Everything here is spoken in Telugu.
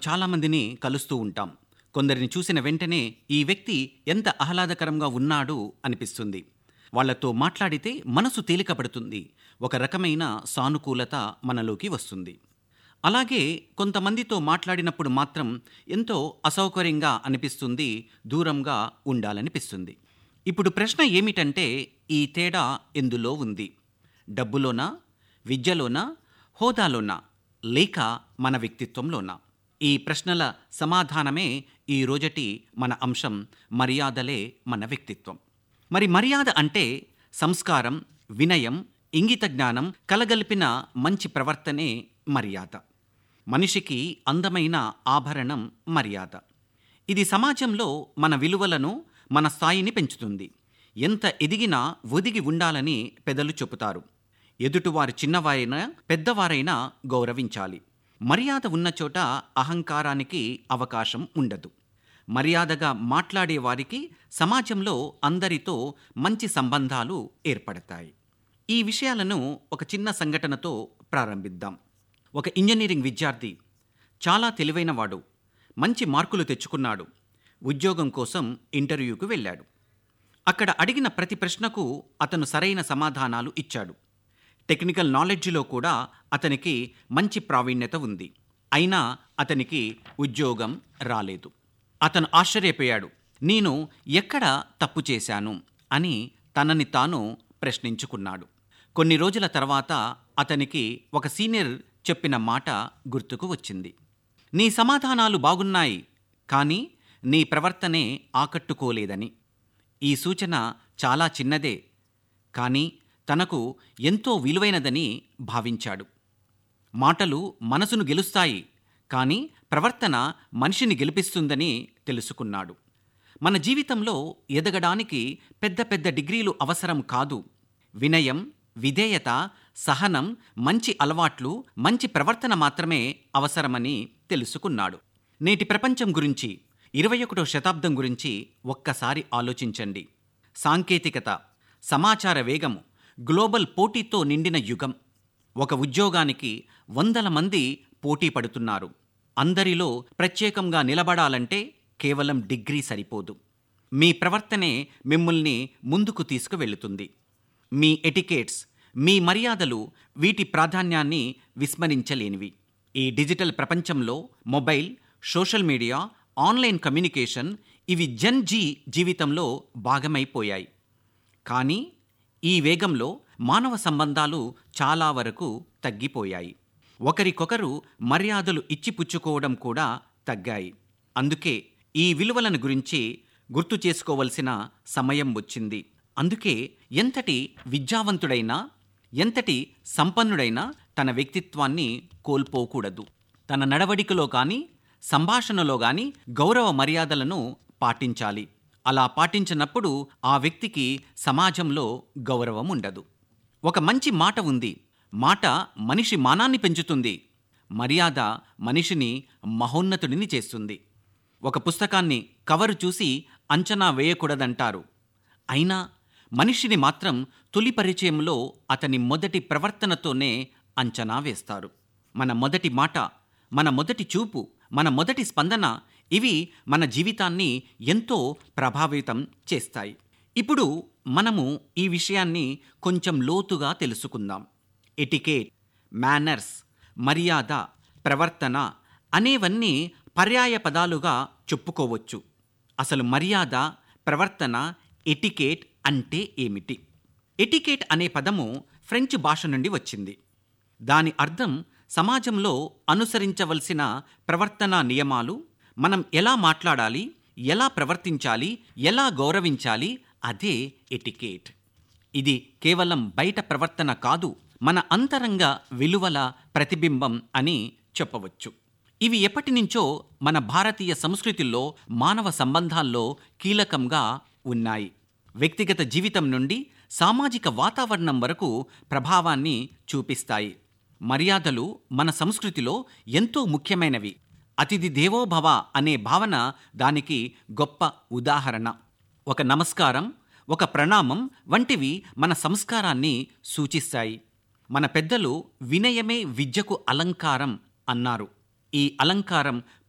చాలామందిని కలుస్తూ ఉంటాం కొందరిని చూసిన వెంటనే ఈ వ్యక్తి ఎంత ఆహ్లాదకరంగా ఉన్నాడు అనిపిస్తుంది వాళ్ళతో మాట్లాడితే మనసు తేలికపడుతుంది ఒక రకమైన సానుకూలత మనలోకి వస్తుంది అలాగే కొంతమందితో మాట్లాడినప్పుడు మాత్రం ఎంతో అసౌకర్యంగా అనిపిస్తుంది దూరంగా ఉండాలనిపిస్తుంది ఇప్పుడు ప్రశ్న ఏమిటంటే ఈ తేడా ఎందులో ఉంది డబ్బులోనా విద్యలోనా హోదాలోనా లేక మన వ్యక్తిత్వంలోనా ఈ ప్రశ్నల సమాధానమే ఈ రోజటి మన అంశం మర్యాదలే మన వ్యక్తిత్వం మరి మర్యాద అంటే సంస్కారం వినయం ఇంగిత జ్ఞానం కలగలిపిన మంచి ప్రవర్తనే మర్యాద మనిషికి అందమైన ఆభరణం మర్యాద ఇది సమాజంలో మన విలువలను మన స్థాయిని పెంచుతుంది ఎంత ఎదిగినా ఒదిగి ఉండాలని పెదలు చెబుతారు ఎదుటివారు చిన్నవారైనా పెద్దవారైనా గౌరవించాలి మర్యాద ఉన్న చోట అహంకారానికి అవకాశం ఉండదు మర్యాదగా మాట్లాడే వారికి సమాజంలో అందరితో మంచి సంబంధాలు ఏర్పడతాయి ఈ విషయాలను ఒక చిన్న సంఘటనతో ప్రారంభిద్దాం ఒక ఇంజనీరింగ్ విద్యార్థి చాలా తెలివైనవాడు మంచి మార్కులు తెచ్చుకున్నాడు ఉద్యోగం కోసం ఇంటర్వ్యూకు వెళ్ళాడు అక్కడ అడిగిన ప్రతి ప్రశ్నకు అతను సరైన సమాధానాలు ఇచ్చాడు టెక్నికల్ నాలెడ్జిలో కూడా అతనికి మంచి ప్రావీణ్యత ఉంది అయినా అతనికి ఉద్యోగం రాలేదు అతను ఆశ్చర్యపోయాడు నేను ఎక్కడ తప్పు చేశాను అని తనని తాను ప్రశ్నించుకున్నాడు కొన్ని రోజుల తర్వాత అతనికి ఒక సీనియర్ చెప్పిన మాట గుర్తుకు వచ్చింది నీ సమాధానాలు బాగున్నాయి కానీ నీ ప్రవర్తనే ఆకట్టుకోలేదని ఈ సూచన చాలా చిన్నదే కానీ తనకు ఎంతో విలువైనదని భావించాడు మాటలు మనసును గెలుస్తాయి కానీ ప్రవర్తన మనిషిని గెలిపిస్తుందని తెలుసుకున్నాడు మన జీవితంలో ఎదగడానికి పెద్ద పెద్ద డిగ్రీలు అవసరం కాదు వినయం విధేయత సహనం మంచి అలవాట్లు మంచి ప్రవర్తన మాత్రమే అవసరమని తెలుసుకున్నాడు నేటి ప్రపంచం గురించి ఇరవై ఒకటో శతాబ్దం గురించి ఒక్కసారి ఆలోచించండి సాంకేతికత సమాచార వేగం గ్లోబల్ పోటీతో నిండిన యుగం ఒక ఉద్యోగానికి వందల మంది పోటీ పడుతున్నారు అందరిలో ప్రత్యేకంగా నిలబడాలంటే కేవలం డిగ్రీ సరిపోదు మీ ప్రవర్తనే మిమ్మల్ని ముందుకు తీసుకువెళుతుంది మీ ఎటికేట్స్ మీ మర్యాదలు వీటి ప్రాధాన్యాన్ని విస్మరించలేనివి ఈ డిజిటల్ ప్రపంచంలో mobile social media online communication ఇవి జన్ జీ జీవితంలో భాగమైపోయాయి కానీ ఈ వేగంలో మానవ సంబంధాలు చాలా వరకు తగ్గిపోయాయి ఒకరికొకరు మర్యాదలు ఇచ్చిపుచ్చుకోవడం కూడా తగ్గాయి అందుకే ఈ విలువలను గురించి గుర్తు చేసుకోవలసిన సమయం వచ్చింది అందుకే ఎంతటి విద్యావంతుడైనా ఎంతటి సంపన్నుడైనా తన వ్యక్తిత్వాన్ని కోల్పోకూడదు తన నడవడికలో కానీ సంభాషణలో కానీ గౌరవ మర్యాదలను పాటించాలి అలా పాటించినప్పుడు ఆ వ్యక్తికి సమాజంలో గౌరవం ఉండదు ఒక మంచి మాట ఉంది మాట మనిషి మానాన్ని పెంచుతుంది మర్యాద మనిషిని మహోన్నతుడిని చేస్తుంది ఒక పుస్తకాన్ని కవరు చూసి అంచనా వేయకూడదంటారు అయినా మనిషిని మాత్రం తొలి పరిచయంలో అతని మొదటి ప్రవర్తనతోనే అంచనా వేస్తారు మన మొదటి మాట మన మొదటి చూపు మన మొదటి స్పందన ఇవి మన జీవితాన్ని ఎంతో ప్రభావితం చేస్తాయి ఇప్పుడు మనము ఈ విషయాన్ని కొంచెం లోతుగా తెలుసుకుందాం ఎటికేట్ మేనర్స్ మర్యాద ప్రవర్తన అనేవన్నీ పర్యాయ పదాలుగా చెప్పుకోవచ్చు అసలు మర్యాద ప్రవర్తన ఎటికేట్ అంటే ఏమిటి ఎటికేట్ అనే పదము ఫ్రెంచ్ భాష నుండి వచ్చింది దాని అర్థం సమాజంలో అనుసరించవలసిన ప్రవర్తనా నియమాలు మనం ఎలా మాట్లాడాలి ఎలా ప్రవర్తించాలి ఎలా గౌరవించాలి అదే ఎటికేట్ ఇది కేవలం బయట ప్రవర్తన కాదు మన అంతరంగ విలువల ప్రతిబింబం అని చెప్పవచ్చు ఇవి ఎప్పటి నుంచో మన భారతీయ సంస్కృతిలో మానవ సంబంధాల్లో కీలకంగా ఉన్నాయి వ్యక్తిగత జీవితం నుండి సామాజిక వాతావరణం వరకు ప్రభావాన్ని చూపిస్తాయి మర్యాదలు మన సంస్కృతిలో ఎంతో ముఖ్యమైనవి అతిథి దేవోభవ అనే భావన దానికి గొప్ప ఉదాహరణ ఒక నమస్కారం ఒక ప్రణామం వంటివి మన సంస్కారాన్ని సూచిస్తాయి మన పెద్దలు వినయమే విద్యకు అలంకారం అన్నారు ఈ అలంకారం